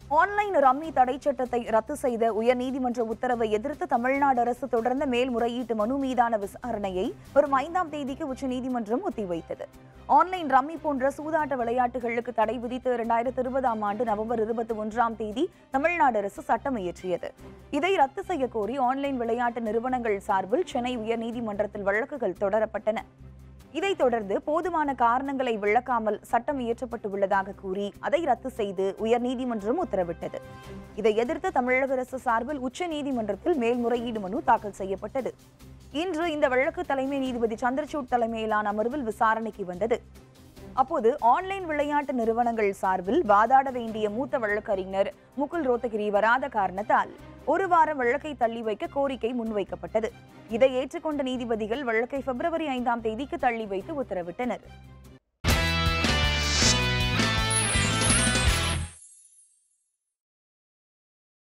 online rummy தடை சட்டத்தை ரத்து செய்த உயர்நீதிமன்ற உத்தரவை எதிர்த்து தமிழ்நாடு அரசு தொடர்ந்த மேல்முறையீட்டு மனு மீதான விசாரணையை வரும் ஐந்தாம் தேதிக்கு உச்சநீதிமன்றம் ஒத்திவைத்தது ஆன்லைன் ரம்மி போன்ற சூதாட்ட விளையாட்டுகளுக்கு தடை விதித்து இரண்டாயிரத்தி இருபதாம் ஆண்டு நவம்பர் இருபத்தி ஒன்றாம் தேதி தமிழ்நாடு அரசு சட்டம் இயற்றியது இதை ரத்து செய்ய கோரி ஆன்லைன் விளையாட்டு நிறுவனங்கள் சார்பில் சென்னை உயர்நீதிமன்றத்தில் வழக்குகள் தொடரப்பட்டன இதைத் தொடர்ந்து போதுமான காரணங்களை விளக்காமல் சட்டம் இயற்றப்பட்டு உள்ளதாக கூறி அதை ரத்து செய்து உயர்நீதிமன்றம் உத்தரவிட்டது இதை எதிர்த்து தமிழக அரசு சார்பில் உச்ச நீதிமன்றத்தில் மேல்முறையீடு மனு தாக்கல் செய்யப்பட்டது இன்று இந்த வழக்கு தலைமை நீதிபதி சந்திரசூட் தலைமையிலான அமர்வில் விசாரணைக்கு வந்தது அப்போது ஆன்லைன் விளையாட்டு நிறுவனங்கள் சார்பில் வாதாட வேண்டிய மூத்த வழக்கறிஞர் முகுல் ரோத்தகிரி வராத காரணத்தால் ஒரு வார வழக்கை தள்ளி வைக்க கோரிக்கை முன்வைக்கப்பட்டது இதை ஏற்றுக்கொண்ட நீதிபதிகள் வழக்கை பிப்ரவரி ஐந்தாம் தேதிக்கு தள்ளி வைத்து உத்தரவிட்டனர்